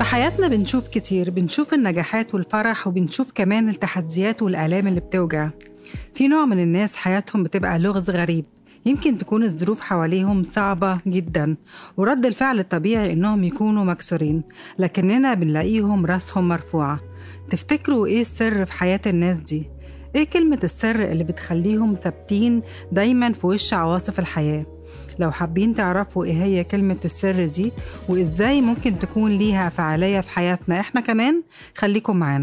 حياتنا بنشوف كتير بنشوف النجاحات والفرح وبنشوف كمان التحديات والآلام اللي بتوجع في نوع من الناس حياتهم بتبقى لغز غريب يمكن تكون الظروف حواليهم صعبة جدا ورد الفعل الطبيعي إنهم يكونوا مكسورين لكننا بنلاقيهم راسهم مرفوعة تفتكروا إيه السر في حياة الناس دي؟ إيه كلمة السر اللي بتخليهم ثابتين دايما في وش عواصف الحياة؟ لو حابين تعرفوا ايه هي كلمة السر دي وازاي ممكن تكون ليها فعالية في حياتنا احنا كمان خليكم معانا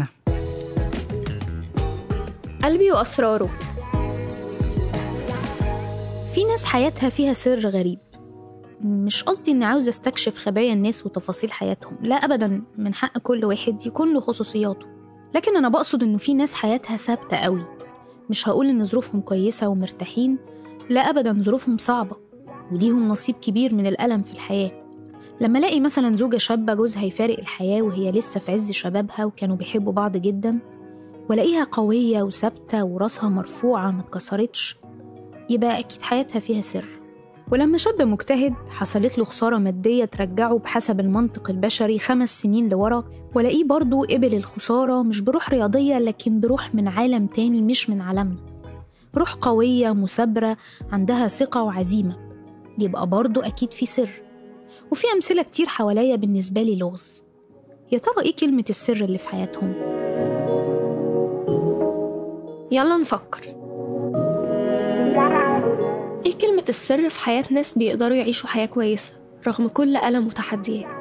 قلبي وأسراره في ناس حياتها فيها سر غريب مش قصدي إني عاوزة استكشف خبايا الناس وتفاصيل حياتهم لا أبدا من حق كل واحد يكون له خصوصياته لكن أنا بقصد إنه في ناس حياتها ثابتة قوي مش هقول إن ظروفهم كويسة ومرتاحين لا أبدا ظروفهم صعبة وليهم نصيب كبير من الألم في الحياة لما الاقي مثلا زوجة شابة جوزها يفارق الحياة وهي لسه في عز شبابها وكانوا بيحبوا بعض جدا والاقيها قوية وثابتة وراسها مرفوعة ما اتكسرتش يبقى أكيد حياتها فيها سر ولما شاب مجتهد حصلت له خسارة مادية ترجعه بحسب المنطق البشري خمس سنين لورا ولاقيه برضه قبل الخسارة مش بروح رياضية لكن بروح من عالم تاني مش من عالمنا روح قوية مثابرة عندها ثقة وعزيمة يبقى برضه أكيد في سر وفي أمثلة كتير حواليا بالنسبة لي لغز يا ترى إيه كلمة السر اللي في حياتهم؟ يلا نفكر ايه كلمة السر في حياة ناس بيقدروا يعيشوا حياة كويسة رغم كل ألم وتحديات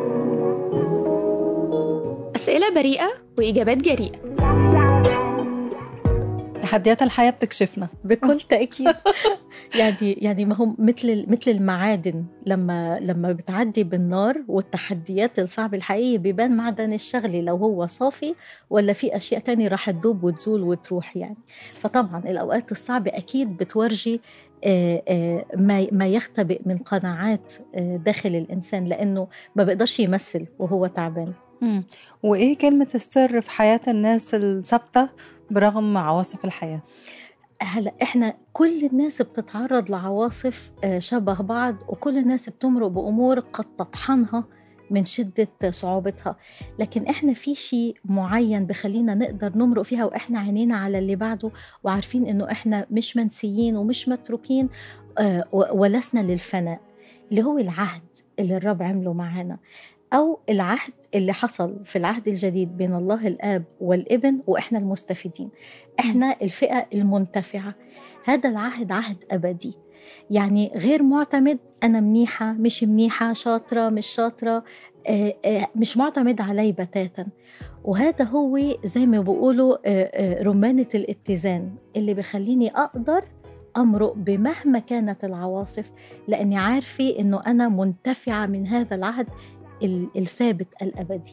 أسئلة بريئة وإجابات جريئة تحديات الحياة بتكشفنا بكل تأكيد يعني يعني ما هم مثل مثل المعادن لما لما بتعدي بالنار والتحديات الصعبة الحقيقية بيبان معدن الشغلي لو هو صافي ولا في أشياء تانية راح تدوب وتزول وتروح يعني فطبعا الأوقات الصعبة أكيد بتورجي آه، آه، ما ما يختبئ من قناعات آه، داخل الإنسان لأنه ما بيقدرش يمثل وهو تعبان مم. وإيه كلمة السر في حياة الناس الثابتة برغم عواصف الحياة هلا احنا كل الناس بتتعرض لعواصف آه، شبه بعض وكل الناس بتمرق بامور قد تطحنها من شدة صعوبتها لكن احنا في شيء معين بخلينا نقدر نمرق فيها واحنا عينينا على اللي بعده وعارفين انه احنا مش منسيين ومش متروكين آه، و- ولسنا للفناء اللي هو العهد اللي الرب عمله معانا أو العهد اللي حصل في العهد الجديد بين الله الآب والابن وإحنا المستفيدين إحنا الفئة المنتفعة هذا العهد عهد أبدي يعني غير معتمد أنا منيحة مش منيحة شاطرة مش شاطرة آه، آه، مش معتمد علي بتاتا وهذا هو زي ما بيقولوا آه، آه، رمانة الاتزان اللي بيخليني أقدر أمرق بمهما كانت العواصف لأني عارفة أنه أنا منتفعة من هذا العهد ال- الثابت الأبدي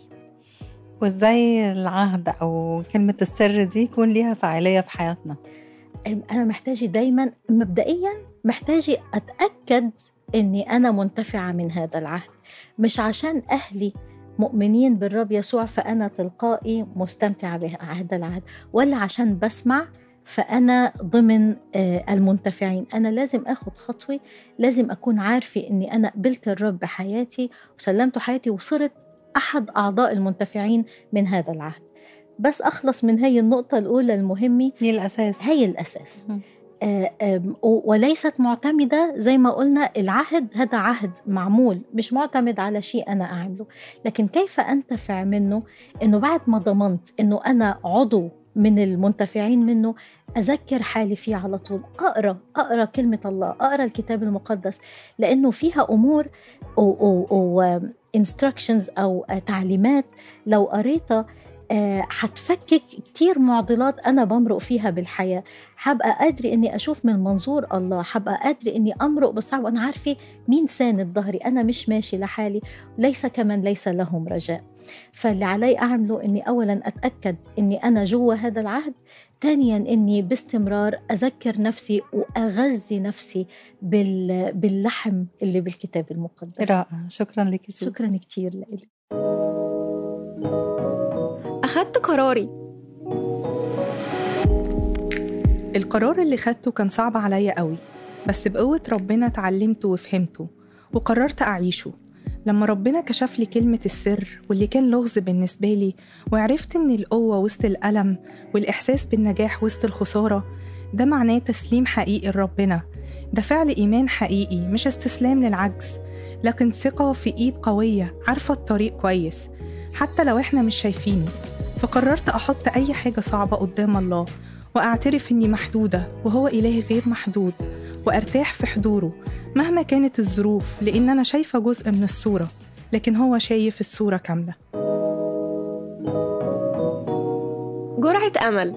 وإزاي العهد أو كلمة السر دي يكون ليها فعالية في حياتنا أنا محتاجة دايما مبدئيا محتاجة أتأكد أني أنا منتفعة من هذا العهد مش عشان أهلي مؤمنين بالرب يسوع فأنا تلقائي مستمتعة بهذا العهد ولا عشان بسمع فأنا ضمن آه، المنتفعين أنا لازم أخذ خطوة لازم أكون عارفة أني أنا قبلت الرب بحياتي وسلمت حياتي وصرت أحد أعضاء المنتفعين من هذا العهد بس أخلص من هي النقطة الأولى المهمة دي الأساس هي الأساس مم. آه، آم، و- وليست معتمدة زي ما قلنا العهد هذا عهد معمول مش معتمد على شيء أنا أعمله لكن كيف أنتفع منه أنه بعد ما ضمنت أنه أنا عضو من المنتفعين منه أذكر حالي فيه على طول أقرأ أقرأ كلمة الله أقرأ الكتاب المقدس لأنه فيها أمور و, و, و instructions أو آه، تعليمات لو قريتها آه، حتفكك كتير معضلات أنا بمرق فيها بالحياة حبقى قادرة إني أشوف من منظور الله حبقى قادرة إني أمرق بالصعب وأنا عارفة مين ساند ظهري أنا مش ماشي لحالي ليس كمن ليس لهم رجاء فاللي علي أعمله إني أولا أتأكد إني أنا جوا هذا العهد ثانيا إني باستمرار أذكر نفسي وأغذي نفسي بال... باللحم اللي بالكتاب المقدس رائع شكرا لك سوزي شكرا كتير لك أخدت قراري القرار اللي خدته كان صعب عليا قوي بس بقوة ربنا اتعلمته وفهمته وقررت أعيشه لما ربنا كشف لي كلمة السر واللي كان لغز بالنسبة لي وعرفت إن القوة وسط الألم والإحساس بالنجاح وسط الخسارة ده معناه تسليم حقيقي لربنا ده فعل إيمان حقيقي مش استسلام للعجز لكن ثقة في إيد قوية عارفة الطريق كويس حتى لو إحنا مش شايفينه فقررت أحط أي حاجة صعبة قدام الله وأعترف إني محدودة وهو إله غير محدود وأرتاح في حضوره مهما كانت الظروف لأن أنا شايفة جزء من الصورة لكن هو شايف الصورة كاملة جرعة أمل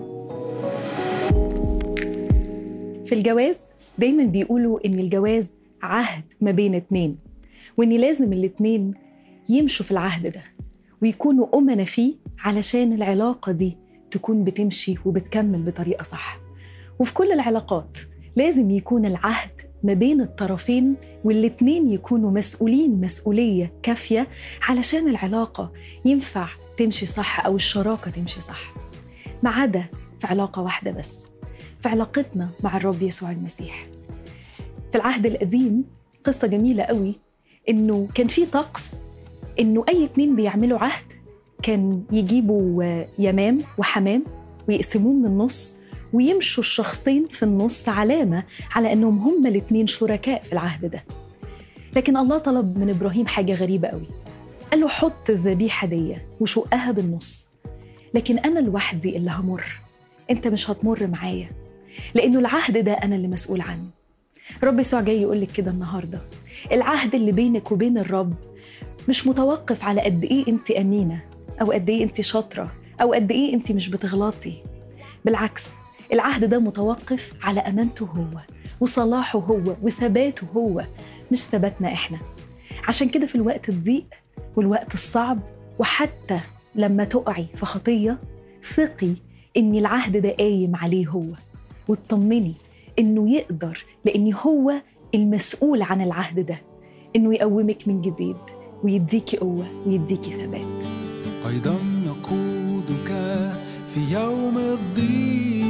في الجواز دايما بيقولوا إن الجواز عهد ما بين اتنين وإن لازم الاتنين يمشوا في العهد ده ويكونوا أمنا فيه علشان العلاقة دي تكون بتمشي وبتكمل بطريقة صح وفي كل العلاقات لازم يكون العهد ما بين الطرفين والاتنين يكونوا مسؤولين مسؤولية كافية علشان العلاقة ينفع تمشي صح أو الشراكة تمشي صح ما عدا في علاقة واحدة بس في علاقتنا مع الرب يسوع المسيح في العهد القديم قصة جميلة قوي إنه كان في طقس إنه أي اتنين بيعملوا عهد كان يجيبوا يمام وحمام ويقسموه من النص ويمشوا الشخصين في النص علامة على أنهم هما الاتنين شركاء في العهد ده لكن الله طلب من إبراهيم حاجة غريبة قوي قال له حط الذبيحة دي وشقها بالنص لكن أنا لوحدي اللي همر أنت مش هتمر معايا لأنه العهد ده أنا اللي مسؤول عنه رب يسوع جاي يقول لك كده النهاردة العهد اللي بينك وبين الرب مش متوقف على قد إيه أنت أمينة أو قد إيه أنت شاطرة أو قد إيه أنت مش بتغلطي بالعكس العهد ده متوقف على امانته هو وصلاحه هو وثباته هو مش ثباتنا احنا عشان كده في الوقت الضيق والوقت الصعب وحتى لما تقعي في خطيه ثقي ان العهد ده قايم عليه هو واطمني انه يقدر لان هو المسؤول عن العهد ده انه يقومك من جديد ويديكي قوه ويديكي ثبات أيضا يقودك في يوم الضيق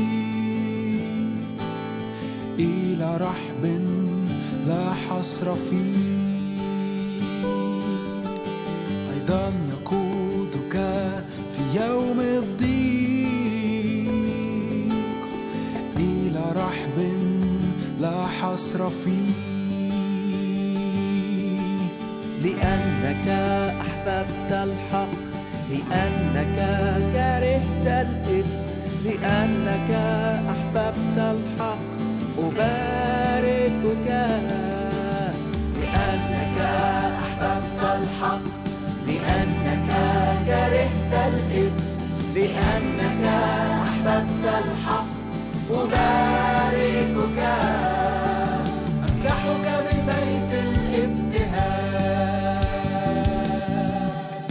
إلى رحب لا حصر فيه أيضا يقودك في يوم الضيق إلى رحب لا حصر فيه لأنك أحببت الحق لأنك كرهت الإثم لأنك أحببت الحق أباركك لأنك أحببت الحق لأنك كرهت الإثم لأنك أحببت الحق أباركك أمسحك بزيت الابتهاج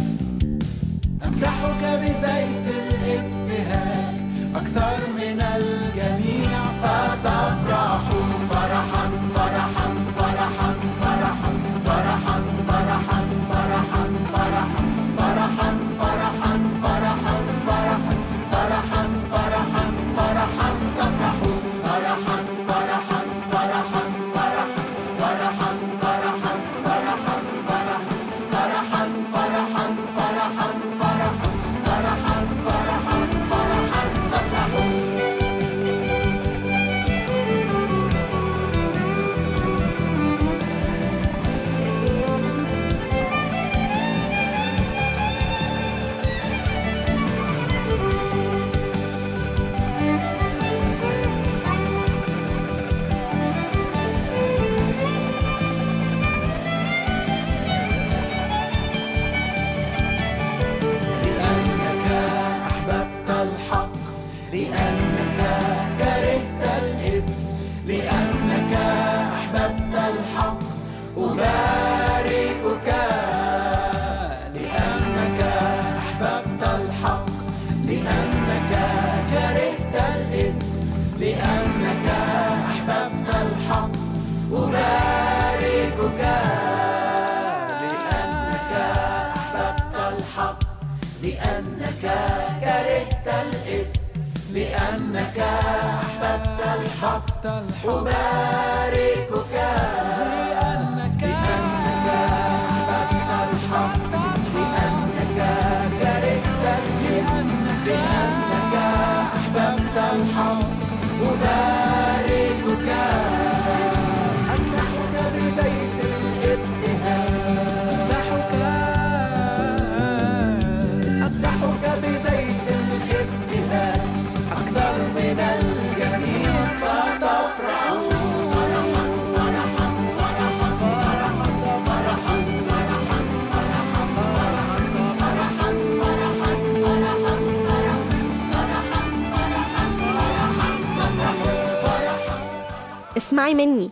أمسحك بزيت الابتهاج أكثر من الجميع فتفرح فرحا فرحا فرحا فرحا فرحا فرحا فرحا فرحا فرحا فرحا فرحا فرحا فرحا فرحا فرحا تفرح فرحا فرحا فرحا فرحا فرحا فرحا فرحا فرحا فرحا فرحا فرحا فرحا فرحا فرحا فرحا تفرح لأنك أحببت الحق لأنك كرهت الإثم لأنك أحببت الحق أباركك لأنك أحببت الحق لأنك كرهت الإثم لأنك أحببت الحق أباركك لأنك أحببت الحق لأنك كرهت الإثم لأنك أحببت الحق أباركك لأنك أحببت اسمعي مني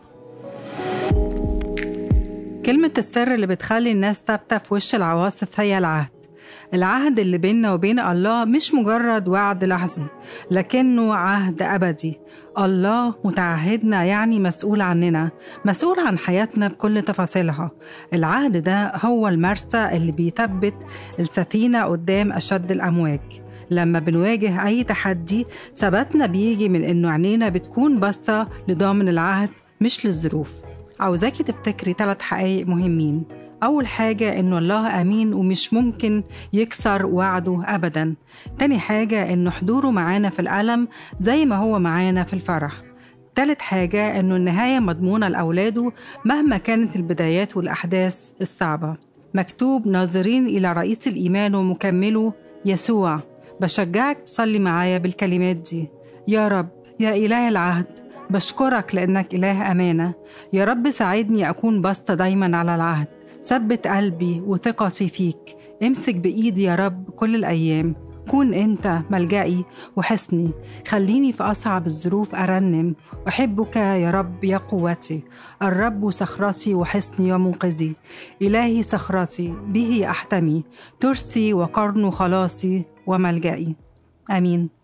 كلمة السر اللي بتخلي الناس ثابتة في وش العواصف هي العهد العهد اللي بيننا وبين الله مش مجرد وعد لحظي لكنه عهد أبدي الله متعهدنا يعني مسؤول عننا مسؤول عن حياتنا بكل تفاصيلها العهد ده هو المرسى اللي بيثبت السفينة قدام أشد الأمواج لما بنواجه أي تحدي ثباتنا بيجي من إنه عينينا بتكون باصة لضامن العهد مش للظروف عاوزاكي تفتكري ثلاث حقائق مهمين أول حاجة إنه الله أمين ومش ممكن يكسر وعده أبدا تاني حاجة إنه حضوره معانا في الألم زي ما هو معانا في الفرح تالت حاجة إنه النهاية مضمونة لأولاده مهما كانت البدايات والأحداث الصعبة مكتوب ناظرين إلى رئيس الإيمان ومكمله يسوع بشجعك تصلي معايا بالكلمات دي يا رب يا إله العهد بشكرك لأنك إله أمانة يا رب ساعدني أكون بسطة دايما على العهد ثبت قلبي وثقتي فيك امسك بإيدي يا رب كل الأيام كون أنت ملجئي وحصني خليني في أصعب الظروف أرنم أحبك يا رب يا قوتي الرب صخرتي وحصني ومنقذي إلهي صخرتي به أحتمي ترسي وقرن خلاصي وملجئي آمين